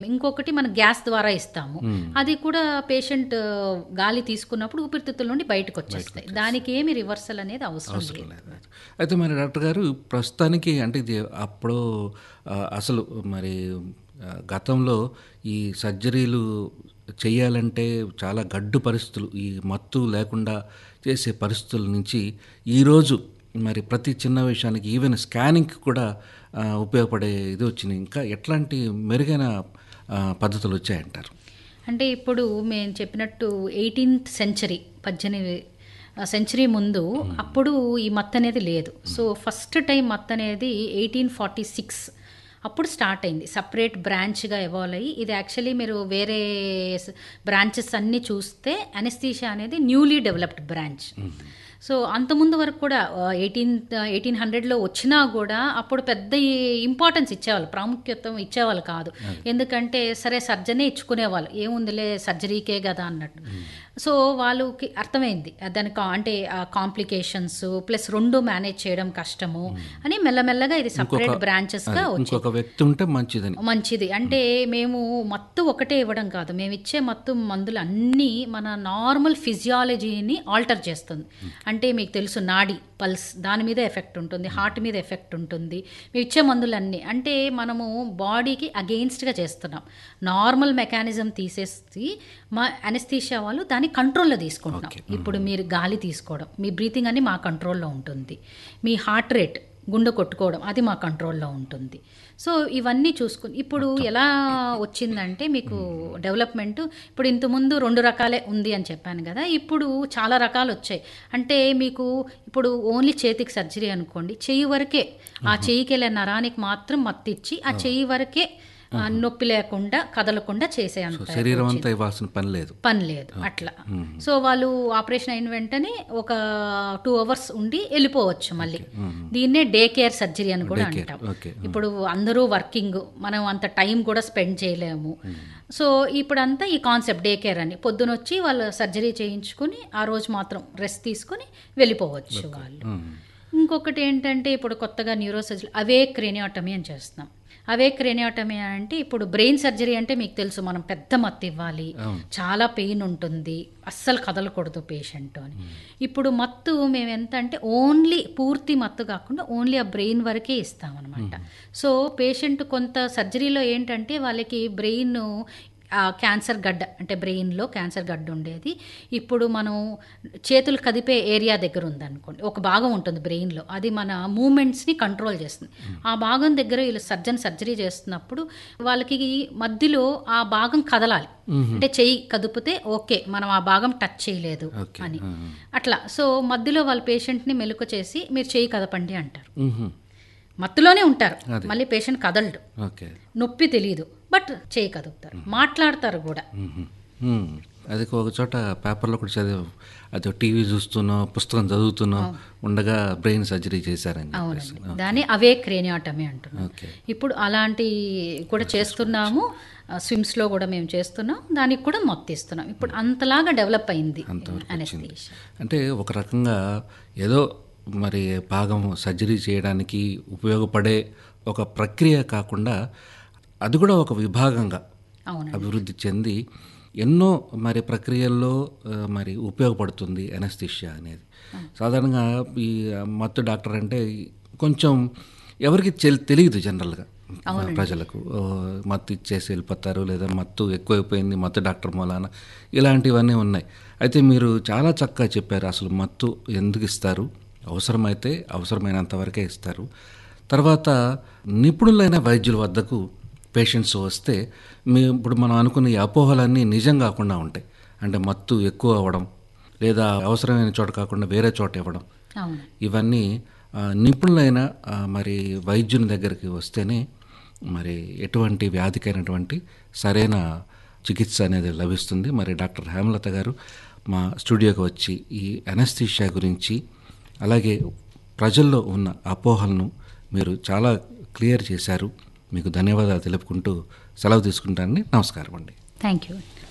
ఇంకొకటి మనం గ్యాస్ ద్వారా ఇస్తాము అది కూడా పేషెంట్ గాలి తీసుకున్నప్పుడు ఊపిరితిత్తుల నుండి బయటకు వచ్చేస్తాయి దానికి ఏమి రివర్సల్ అనేది అవసరం లేదు లేదు. అయితే మరి డాక్టర్ గారు ప్రస్తుతానికి అంటే ఇది అప్పుడు ఆ, అసలు మరి ఆ, గతంలో ఈ సర్జరీలు చేయాలంటే చాలా గడ్డు పరిస్థితులు ఈ మత్తు లేకుండా చేసే పరిస్థితుల నుంచి ఈరోజు మరి ప్రతి చిన్న విషయానికి ఈవెన్ స్కానింగ్కి కూడా ఆ, ఉపయోగపడే ఇది వచ్చింది ఇంకా ఎట్లాంటి మెరుగైన ఆ, పద్ధతులు వచ్చాయంటారు అంటే ఇప్పుడు మేము చెప్పినట్టు ఎయిటీన్త్ సెంచరీ పద్దెనిమిది సెంచరీ ముందు అప్పుడు ఈ మత్ అనేది లేదు సో ఫస్ట్ టైం మత్ అనేది ఎయిటీన్ ఫార్టీ సిక్స్ అప్పుడు స్టార్ట్ అయింది సపరేట్ బ్రాంచ్గా ఎవాల్వ్ అయ్యి ఇది యాక్చువల్లీ మీరు వేరే బ్రాంచెస్ అన్నీ చూస్తే అనెస్థీషియా అనేది న్యూలీ డెవలప్డ్ బ్రాంచ్ సో అంతకుముందు వరకు కూడా ఎయిటీన్ ఎయిటీన్ హండ్రెడ్లో వచ్చినా కూడా అప్పుడు పెద్ద ఇంపార్టెన్స్ ఇచ్చేవాళ్ళు ప్రాముఖ్యత ఇచ్చేవాళ్ళు కాదు ఎందుకంటే సరే సర్జనే ఇచ్చుకునేవాళ్ళు ఏముందిలే సర్జరీకే కదా అన్నట్టు సో వాళ్ళకి అర్థమైంది దానికి అంటే కాంప్లికేషన్స్ ప్లస్ రెండు మేనేజ్ చేయడం కష్టము అని మెల్లమెల్లగా ఇది సపరేట్ బ్రాంచెస్గా ఇంకొక వ్యక్తి ఉంటే మంచిదని మంచిది అంటే మేము మత్తు ఒకటే ఇవ్వడం కాదు మేము ఇచ్చే మత్తు మందులు అన్నీ మన నార్మల్ ఫిజియాలజీని ఆల్టర్ చేస్తుంది అంటే మీకు తెలుసు నాడి పల్స్ దాని మీద ఎఫెక్ట్ ఉంటుంది హార్ట్ మీద ఎఫెక్ట్ ఉంటుంది మేము ఇచ్చే మందులన్నీ అంటే మనము బాడీకి అగెయిన్స్ట్గా చేస్తున్నాం నార్మల్ మెకానిజం తీసేసి మా అనెస్థీషియా వాళ్ళు దాన్ని కంట్రోల్లో తీసుకుంటున్నాం ఇప్పుడు మీరు గాలి తీసుకోవడం మీ బ్రీతింగ్ అన్ని మా కంట్రోల్లో ఉంటుంది మీ హార్ట్ రేట్ గుండె కొట్టుకోవడం అది మా కంట్రోల్లో ఉంటుంది సో ఇవన్నీ చూసుకుని ఇప్పుడు ఎలా వచ్చిందంటే మీకు డెవలప్మెంట్ ఇప్పుడు ఇంతకుముందు రెండు రకాలే ఉంది అని చెప్పాను కదా ఇప్పుడు చాలా రకాలు వచ్చాయి అంటే మీకు ఇప్పుడు ఓన్లీ చేతికి సర్జరీ అనుకోండి చెయ్యి వరకే ఆ చెయ్యికి వెళ్ళే నరానికి మాత్రం మత్తిచ్చి ఆ చెయ్యి వరకే ఆ, నొప్పి లేకుండా కదలకుండా చేసే అంత శరీరం అంతా ఇవ్వాల్సిన పని లేదు పని లేదు అట్లా సో వాళ్ళు ఆపరేషన్ అయిన వెంటనే ఒక టూ అవర్స్ ఉండి వెళ్ళిపోవచ్చు మళ్ళీ దీన్నే డే కేర్ సర్జరీ అని కూడా అంటాం ఓకే ఇప్పుడు అందరూ వర్కింగ్ మనం అంత టైం కూడా స్పెండ్ చేయలేము సో ఇప్పుడంతా ఈ కాన్సెప్ట్ డే కేర్ అని పొద్దున వచ్చి వాళ్ళు సర్జరీ చేయించుకుని ఆ రోజు మాత్రం రెస్ట్ తీసుకుని వెళ్ళిపోవచ్చు వాళ్ళు ఇంకొకటి ఏంటంటే ఇప్పుడు కొత్తగా న్యూరో సర్జరీ అవే క్రేనియాటమీ అని చేస్తున్నాం అవే క్రేనియాటమీ అంటే ఇప్పుడు బ్రెయిన్ సర్జరీ అంటే మీకు తెలుసు మనం పెద్ద మత్తు ఇవ్వాలి చాలా పెయిన్ ఉంటుంది అస్సలు కదలకూడదు పేషెంట్ అని ఇప్పుడు మత్తు మేము ఎంత అంటే ఓన్లీ పూర్తి మత్తు కాకుండా ఓన్లీ ఆ బ్రెయిన్ వరకే ఇస్తామన్నమాట సో పేషెంట్ కొంత సర్జరీలో ఏంటంటే వాళ్ళకి బ్రెయిన్ ఆ క్యాన్సర్ గడ్డ అంటే బ్రెయిన్లో క్యాన్సర్ గడ్డ ఉండేది ఇప్పుడు మనం చేతులు కదిపే ఏరియా దగ్గర ఉందనుకోండి ఒక భాగం ఉంటుంది బ్రెయిన్లో అది మన మూమెంట్స్ని కంట్రోల్ చేస్తుంది ఆ భాగం దగ్గర వీళ్ళు సర్జన్ సర్జరీ చేస్తున్నప్పుడు వాళ్ళకి మధ్యలో ఆ భాగం కదలాలి అంటే చెయ్యి కదిపితే ఓకే మనం ఆ భాగం టచ్ చేయలేదు అని అట్లా సో మధ్యలో వాళ్ళ పేషెంట్ని మెలుక చేసి మీరు చెయ్యి కదపండి అంటారు మ్మ్హ. మత్తులోనే ఉంటారు మళ్ళీ పేషెంట్ కదలడు ఓకే నొప్పి తెలియదు బట్ చేయి కదుపుతారు మాట్లాడతారు కూడా మ్మ్. మ్మ్. అది ఒక చోట పేపర్లో కూడా చదివాం అది టీవీ చూస్తున్నో పుస్తకం చదువుతున్నో ఉండగా బ్రెయిన్ సర్జరీ చేశారని చెప్పేసి అవునండి దాన్ని అవే క్రేనియాటమీ అంటున్నాం ఓకే ఇప్పుడు అలాంటి కూడా చేస్తున్నాము స్విమ్స్లో కూడా మేము చేస్తున్నాం దానికి కూడా మొత్తిస్తున్నాం ఇప్పుడు అంతలాగా డెవలప్ అయింది అనెస్థీషియా అంటే ఒక రకంగా ఏదో మరి భాగం సర్జరీ చేయడానికి ఉపయోగపడే ఒక ప్రక్రియ కాకుండా అది కూడా ఒక విభాగంగా అవును అభివృద్ధి చెంది ఎన్నో మరి ప్రక్రియల్లో ఆ, మరి ఉపయోగపడుతుంది ఎనస్థిషియా అనేది సాధారణంగా ఈ మత్తు డాక్టర్ అంటే కొంచెం ఎవరికి తెలి- తెలియదు జనరల్గా ప్రజలకు ఓ, మత్తు ఇచ్చేసి వెళ్ళిపోతారు లేదా మత్తు ఎక్కువైపోయింది మత్తు డాక్టర్ మూలాన ఇలాంటివన్నీ ఉన్నాయి అయితే మీరు చాలా చక్కగా చెప్పారు అసలు మత్తు ఎందుకు ఇస్తారు అవసరమైతే అవసరమైనంత వరకే ఇస్తారు తర్వాత నిపుణులైన వైద్యుల వద్దకు పేషెంట్స్ వస్తే మీ ఇప్పుడు మనం అనుకున్న ఈ అపోహలన్నీ నిజం కాకుండా ఉంటాయి అంటే మత్తు ఎక్కువ అవ్వడం లేదా అవసరమైన చోట కాకుండా వేరే చోట ఇవ్వడం అవును ఇవన్నీ ఆ, నిపుణులైన ఆ, మరి వైద్యుని దగ్గరికి వస్తేనే మరి ఎటువంటి వ్యాధికైనటువంటి సరైన చికిత్స అనేది లభిస్తుంది మరి డాక్టర్ హేమలత గారు మా స్టూడియోకి వచ్చి ఈ అనస్థీషియా గురించి అలాగే ప్రజల్లో ఉన్న అపోహలను మీరు చాలా క్లియర్ చేశారు మీకు ధన్యవాదాలు తెలుపుకుంటూ సెలవు తీసుకుంటానండి నమస్కారం అండి థ్యాంక్ యూ